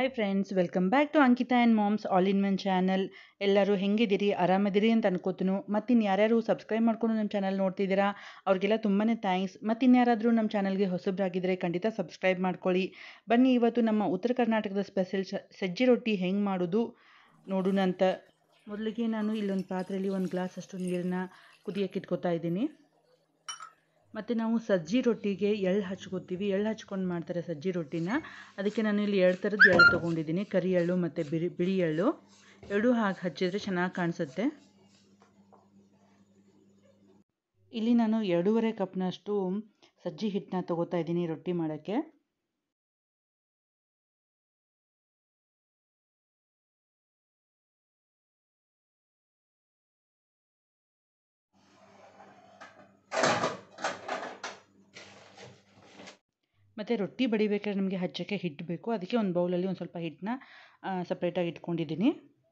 hi friends welcome back to Ankita and moms all in one channel ಎಲ್ಲರೂ ಹೆಂಗಿದ್ದೀರಿ ಆರಾಮದಿರಿ ಅಂತ ಅನ್ಕೋತೀನಿ ಮತ್ತಿನ್ನು ಯಾರ್ಯಾರು ಸಬ್ಸ್ಕ್ರೈಬ್ ಮಾಡ್ಕೊಂಡು ನಮ್ಮ ಚಾನಲ್ ನೋಡ್ತಿದ್ದೀರಾ ಅವ್ರಿಗೆಲ್ಲ ತುಂಬಾ ಥ್ಯಾಂಕ್ಸ್ ಮತ್ತು ಇನ್ಯಾರಾದರೂ ನಮ್ಮ ಚಾನಲ್ಗೆ ಹೊಸಬ್ರಾಗಿದ್ದರೆ ಖಂಡಿತ ಸಬ್ಸ್ಕ್ರೈಬ್ ಮಾಡ್ಕೊಳ್ಳಿ ಬನ್ನಿ ಇವತ್ತು ನಮ್ಮ ಉತ್ತರ ಕರ್ನಾಟಕದ ಸ್ಪೆಷಲ್ ಸಜ್ಜಿ ರೊಟ್ಟಿ ಹೆಂಗೆ ಮಾಡೋದು ನೋಡೋಣ ಅಂತ ಮೊದಲಿಗೆ ನಾನು ಇಲ್ಲೊಂದು ಪಾತ್ರೆಯಲ್ಲಿ ಒಂದು ಗ್ಲಾಸ್ ಅಷ್ಟು ನೀರನ್ನ ಕುದಿಯಕ್ಕೆ ಇಟ್ಕೊತಾ ಇದ್ದೀನಿ ಮತ್ತು ನಾವು ಸಜ್ಜಿ ರೊಟ್ಟಿಗೆ ಎಳ್ಳು ಹಚ್ಕೋತೀವಿ ಎಳ್ಳು ಹಚ್ಕೊಂಡು ಮಾಡ್ತಾರೆ ಸಜ್ಜಿ ರೊಟ್ಟಿನ ಅದಕ್ಕೆ ನಾನು ಇಲ್ಲಿ ಎರಡು ಥರದ್ದು ಎಳ್ಳು ತೊಗೊಂಡಿದ್ದೀನಿ ಕರಿ ಎಳ್ಳು ಮತ್ತು ಬಿಳಿ ಬಿಳಿ ಎಳ್ಳು ಎರಡೂ ಹಾಕಿ ಹಚ್ಚಿದರೆ ಚೆನ್ನಾಗಿ ಕಾಣಿಸುತ್ತೆ ಇಲ್ಲಿ ನಾನು ಎರಡೂವರೆ ಕಪ್ನಷ್ಟು ಸಜ್ಜಿ ಹಿಟ್ಟನ್ನ ತೊಗೋತಾ ಇದ್ದೀನಿ ರೊಟ್ಟಿ ಮಾಡೋಕ್ಕೆ ಮತ್ತು ರೊಟ್ಟಿ ಬಡಿಬೇಕಾದ್ರೆ ನಮಗೆ ಹಚ್ಚೋಕ್ಕೆ ಹಿಟ್ಟು ಬೇಕು ಅದಕ್ಕೆ ಒಂದು ಬೌಲಲ್ಲಿ ಒಂದು ಸ್ವಲ್ಪ ಹಿಟ್ಟನ್ನ ಸಪ್ರೇಟಾಗಿ ಇಟ್ಕೊಂಡಿದ್ದೀನಿ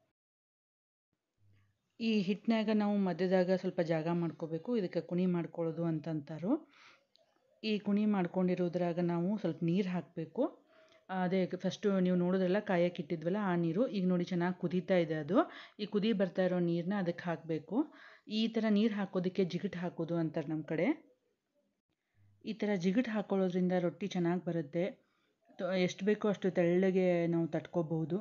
ಈ ಹಿಟ್ಟಿನಾಗ ನಾವು ಮಧ್ಯದಾಗ ಸ್ವಲ್ಪ ಜಾಗ ಮಾಡ್ಕೋಬೇಕು ಇದಕ್ಕೆ ಕುಣಿ ಮಾಡ್ಕೊಳ್ಳೋದು ಅಂತಂತಾರು ಈ ಕುಣಿ ಮಾಡ್ಕೊಂಡಿರೋದ್ರಾಗ ನಾವು ಸ್ವಲ್ಪ ನೀರು ಹಾಕಬೇಕು ಅದೇ ಫಸ್ಟು ನೀವು ನೋಡಿದ್ರಲ್ಲ ಕಾಯಕ್ಕೆ ಇಟ್ಟಿದ್ವಲ್ಲ ಆ ನೀರು ಈಗ ನೋಡಿ ಚೆನ್ನಾಗಿ ಕುದೀತಾ ಇದೆ ಅದು ಈ ಕುದಿ ಬರ್ತಾ ಇರೋ ನೀರನ್ನ ಅದಕ್ಕೆ ಹಾಕಬೇಕು ಈ ಥರ ನೀರು ಹಾಕೋದಕ್ಕೆ ಜಿಗಿಟ್ ಹಾಕೋದು ಅಂತಾರೆ ನಮ್ಮ ಕಡೆ ಈ ಥರ ಜಿಗಿಟ್ ಹಾಕೊಳ್ಳೋದ್ರಿಂದ ರೊಟ್ಟಿ ಚೆನ್ನಾಗಿ ಬರುತ್ತೆ ಎಷ್ಟು ಬೇಕೋ ಅಷ್ಟು ತೆಳ್ಳಗೆ ನಾವು ತಟ್ಕೋಬಹುದು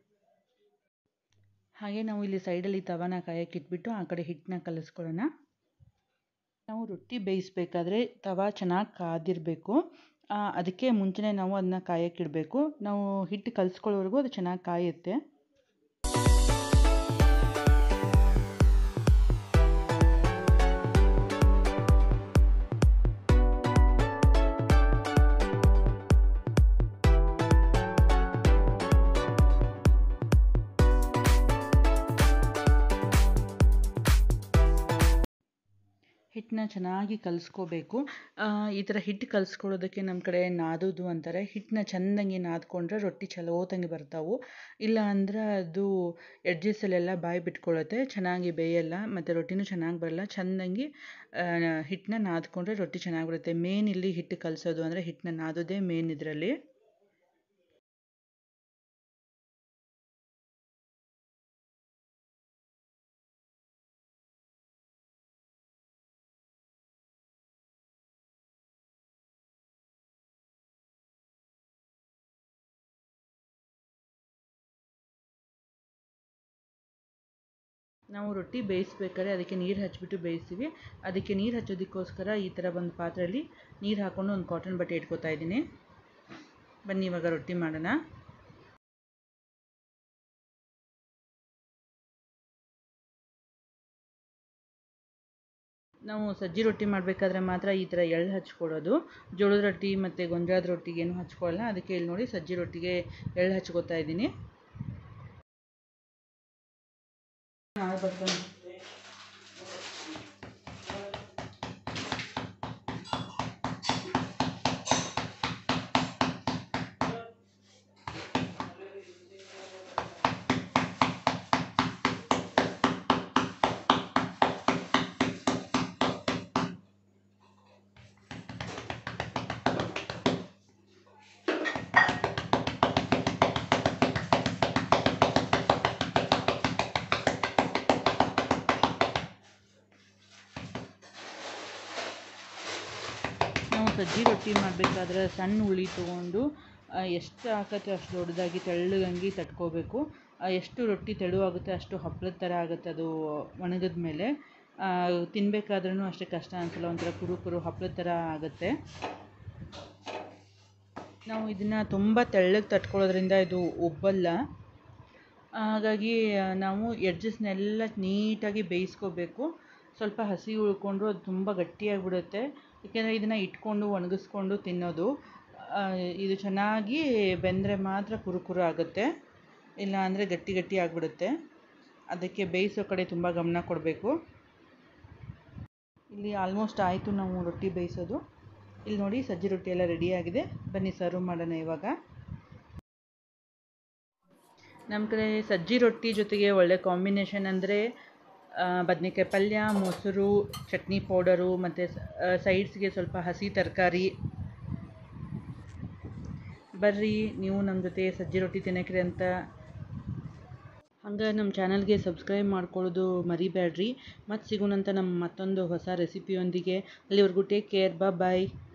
ಹಾಗೆ ನಾವು ಇಲ್ಲಿ ಸೈಡಲ್ಲಿ ತವಾನ ಕಾಯಕ್ಕೆ ಇಟ್ಬಿಟ್ಟು ಆ ಕಡೆ ಹಿಟ್ಟನ್ನ ಕಲಿಸ್ಕೊಳ್ಳೋಣ ನಾವು ರೊಟ್ಟಿ ಬೇಯಿಸ್ಬೇಕಾದ್ರೆ ತವ ಚೆನ್ನಾಗಿ ಕಾದಿರಬೇಕು ಅದಕ್ಕೆ ಮುಂಚೆನೇ ನಾವು ಅದನ್ನ ಕಾಯಕ್ಕೆ ಇಡಬೇಕು ನಾವು ಹಿಟ್ಟು ಕಲಿಸ್ಕೊಳ್ಳೋವರೆಗೂ ಅದು ಚೆನ್ನಾಗಿ ಕಾಯುತ್ತೆ ಹಿಟ್ಟನ್ನ ಚೆನ್ನಾಗಿ ಕಲಿಸ್ಕೋಬೇಕು ಈ ಥರ ಹಿಟ್ಟು ಕಲಿಸ್ಕೊಳ್ಳೋದಕ್ಕೆ ನಮ್ಮ ಕಡೆ ನಾದೋದು ಅಂತಾರೆ ಹಿಟ್ಟನ್ನ ಚೆಂದಂಗೆ ನಾದ್ಕೊಂಡ್ರೆ ರೊಟ್ಟಿ ಚಲೋತಂಗೆ ಬರ್ತಾವೆ ಇಲ್ಲ ಅಂದ್ರೆ ಅದು ಎಡ್ಜಸ್ಸಲ್ಲೆಲ್ಲ ಬಾಯಿ ಬಿಟ್ಕೊಳ್ಳುತ್ತೆ ಚೆನ್ನಾಗಿ ಬೇಯಲ್ಲ ಮತ್ತು ರೊಟ್ಟಿನೂ ಚೆನ್ನಾಗಿ ಬರಲ್ಲ ಚೆಂದಂಗೆ ಹಿಟ್ಟನ್ನ ನಾದ್ಕೊಂಡ್ರೆ ರೊಟ್ಟಿ ಚೆನ್ನಾಗಿ ಬರುತ್ತೆ ಮೇನ್ ಇಲ್ಲಿ ಹಿಟ್ಟು ಕಲಿಸೋದು ಅಂದರೆ ಹಿಟ್ಟನ್ನ ನಾದೋದೇ ಮೇನ್ ಇದರಲ್ಲಿ ನಾವು ರೊಟ್ಟಿ ಬೇಯಿಸ್ಬೇಕಾದ್ರೆ ಅದಕ್ಕೆ ನೀರು ಹಚ್ಬಿಟ್ಟು ಬೇಯಿಸ್ತೀವಿ ಅದಕ್ಕೆ ನೀರು ಹಚ್ಚೋದಕ್ಕೋಸ್ಕರ ಈ ಥರ ಒಂದು ಪಾತ್ರೆಯಲ್ಲಿ ನೀರು ಹಾಕ್ಕೊಂಡು ಒಂದು ಕಾಟನ್ ಬಟ್ಟೆ ಇಟ್ಕೋತಾ ಇದ್ದೀನಿ ಬನ್ನಿ ಇವಾಗ ರೊಟ್ಟಿ ಮಾಡೋಣ ನಾವು ಸಜ್ಜಿ ರೊಟ್ಟಿ ಮಾಡಬೇಕಾದ್ರೆ ಮಾತ್ರ ಈ ಥರ ಎಳ್ಳು ಹಚ್ಕೊಳ್ಳೋದು ಜೋಳದ ರೊಟ್ಟಿ ಮತ್ತು ಗೊಂಜಾಳದ ರೊಟ್ಟಿಗೆ ಏನು ಹಚ್ಕೊಳ್ಳಲ್ಲ ಅದಕ್ಕೆ ಇಲ್ಲಿ ನೋಡಿ ಸಜ್ಜಿ ರೊಟ್ಟಿಗೆ ಎಳ್ಳು ಹಚ್ಕೋತಾ ಇದ್ದೀನಿ ನಾವು ಸಜ್ಜಿ ರೊಟ್ಟಿ ಮಾಡಬೇಕಾದ್ರೆ ಸಣ್ಣ ಉಳ್ಳಿ ತೊಗೊಂಡು ಎಷ್ಟು ಆಕತ್ತೆ ಅಷ್ಟು ದೊಡ್ಡದಾಗಿ ತೆಳ್ಳಗಂಗಿ ತಟ್ಕೋಬೇಕು ಎಷ್ಟು ರೊಟ್ಟಿ ತೆಳುವಾಗುತ್ತೆ ಅಷ್ಟು ಹಪ್ಪಳದ ಥರ ಆಗುತ್ತೆ ಅದು ಒಣಗಿದ ಮೇಲೆ ತಿನ್ನಬೇಕಾದ್ರೂ ಅಷ್ಟೇ ಕಷ್ಟ ಅನಿಸಲ್ಲ ಒಂಥರ ಕುರು ಕುರು ಹಪ್ಪಳದ ಥರ ಆಗುತ್ತೆ ನಾವು ಇದನ್ನು ತುಂಬ ತೆಳ್ಳಗೆ ತಟ್ಕೊಳ್ಳೋದ್ರಿಂದ ಇದು ಉಬ್ಬಲ್ಲ ಹಾಗಾಗಿ ನಾವು ಎಡ್ಜಸ್ನೆಲ್ಲ ನೀಟಾಗಿ ಬೇಯಿಸ್ಕೋಬೇಕು ಸ್ವಲ್ಪ ಹಸಿ ಉಳ್ಕೊಂಡ್ರು ಅದು ತುಂಬ ಗಟ್ಟಿಯಾಗಿಬಿಡುತ್ತೆ ಏಕೆಂದರೆ ಇದನ್ನು ಇಟ್ಕೊಂಡು ಒಣಗಿಸ್ಕೊಂಡು ತಿನ್ನೋದು ಇದು ಚೆನ್ನಾಗಿ ಬೆಂದರೆ ಮಾತ್ರ ಕುರುಕುರು ಆಗುತ್ತೆ ಇಲ್ಲ ಅಂದರೆ ಗಟ್ಟಿ ಗಟ್ಟಿ ಆಗಿಬಿಡುತ್ತೆ ಅದಕ್ಕೆ ಬೇಯಿಸೋ ಕಡೆ ತುಂಬ ಗಮನ ಕೊಡಬೇಕು ಇಲ್ಲಿ ಆಲ್ಮೋಸ್ಟ್ ಆಯಿತು ನಾವು ರೊಟ್ಟಿ ಬೇಯಿಸೋದು ಇಲ್ಲಿ ನೋಡಿ ಸಜ್ಜಿ ರೊಟ್ಟಿ ಎಲ್ಲ ರೆಡಿಯಾಗಿದೆ ಬನ್ನಿ ಸರ್ವ್ ಮಾಡೋಣ ಇವಾಗ ನಮ್ಮ ಕಡೆ ಸಜ್ಜಿ ರೊಟ್ಟಿ ಜೊತೆಗೆ ಒಳ್ಳೆ ಕಾಂಬಿನೇಷನ್ ಅಂದರೆ ಬದನೆಕಾಯಿ ಪಲ್ಯ ಮೊಸರು ಚಟ್ನಿ ಪೌಡರು ಮತ್ತು ಸೈಡ್ಸ್ಗೆ ಸ್ವಲ್ಪ ಹಸಿ ತರಕಾರಿ ಬರ್ರಿ ನೀವು ನಮ್ಮ ಜೊತೆ ಸಜ್ಜಿ ರೊಟ್ಟಿ ತಿನ್ನಕ್ರಿ ಅಂತ ಹಂಗೆ ನಮ್ಮ ಚಾನಲ್ಗೆ ಸಬ್ಸ್ಕ್ರೈಬ್ ಮಾಡ್ಕೊಳ್ಳೋದು ಮರಿಬೇಡ್ರಿ ಮತ್ತು ಸಿಗೋಣಂತ ನಮ್ಮ ಮತ್ತೊಂದು ಹೊಸ ರೆಸಿಪಿಯೊಂದಿಗೆ ಅಲ್ಲಿವರೆಗೂ ಟೇಕ್ ಕೇರ್ ಬಾಯ್